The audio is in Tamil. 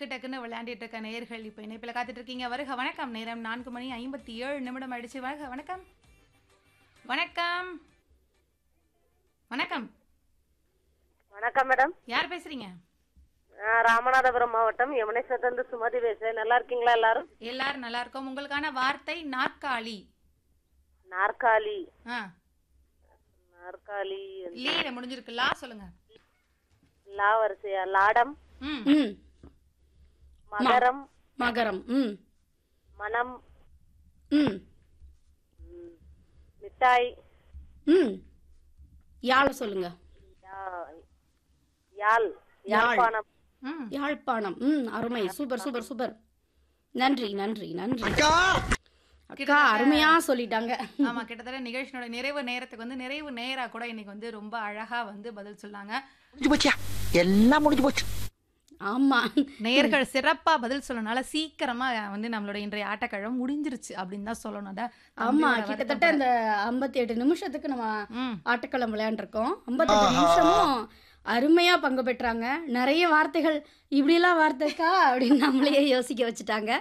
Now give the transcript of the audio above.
டக்குன்னு விளையாண்டுட்டு இருக்க நேயர்கள் இப்போ இணைப்பில் காத்துட்டு இருக்கீங்க வருக வணக்கம் நேரம் நான்கு மணி ஐம்பத்தி ஏழு நிமிடம் ஆயிடுச்சு வருக வணக்கம் வணக்கம் வணக்கம் வணக்கம் மேடம் யார் பேசுறீங்க நான் ராமநாதபுரம் மாவட்டம் யமுனேஸ்வரத்து சுமதி பேசுறேன் நல்லா இருக்கீங்களா எல்லாரும் எல்லாரும் நல்லா இருக்கோம் உங்களுக்கான வார்த்தை நாற்காலி நாற்காலி ஆ நாற்காலி லீல முடிஞ்சிருக்கு லா சொல்லுங்க லா வரிசையா லாடம் ம் ம் மகரம் மகரம் ம் மனம் ம் ம், மிட்டாய் ம் யாழ சொல்லுங்க யா- யாழ் யாழ்ப்பாணம் ம் யாழ்ப்பாணம் ம் அருமை சூப்பர் சூப்பர் சூப்பர் நன்றி நன்றி நன்றி அக்கா அருமையா சொல்லிட்டாங்க ஆமா கிட்டத்தட்ட நிகழ்ச்சியோட நிறைவு நேரத்துக்கு வந்து நிறைவு நேரா கூட இன்னைக்கு வந்து ரொம்ப அழகா வந்து பதில் சொன்னாங்க முடிஞ்சு போச்சியா எல்லாம் முடிஞ்சு போச்சு ஆமா நேயர்கள் சிறப்பா பதில் சொன்னனால சீக்கிரமா வந்து நம்மளோட இன்றைய ஆட்டக்கழகம் முடிஞ்சிருச்சு அப்படின்னு தான் சொல்லணும் அதான் ஆமா தம்பியோட கிட்டத்தட்ட வருத்தப்பட- இந்த ஐம்பத்தி எட்டு நிமிஷத்துக்கு நம்ம ம் ஆட்டக்களம் விளையாண்டுருக்கோம் ஐம்பத்தெட்டு நிமிஷமும் அருமையா பங்கு பெற்றாங்க நிறைய வார்த்தைகள் இப்படியெல்லாம் வார்த்தைக்கா அப்படின்னு நம்மளையே யோசிக்க வச்சுட்டாங்க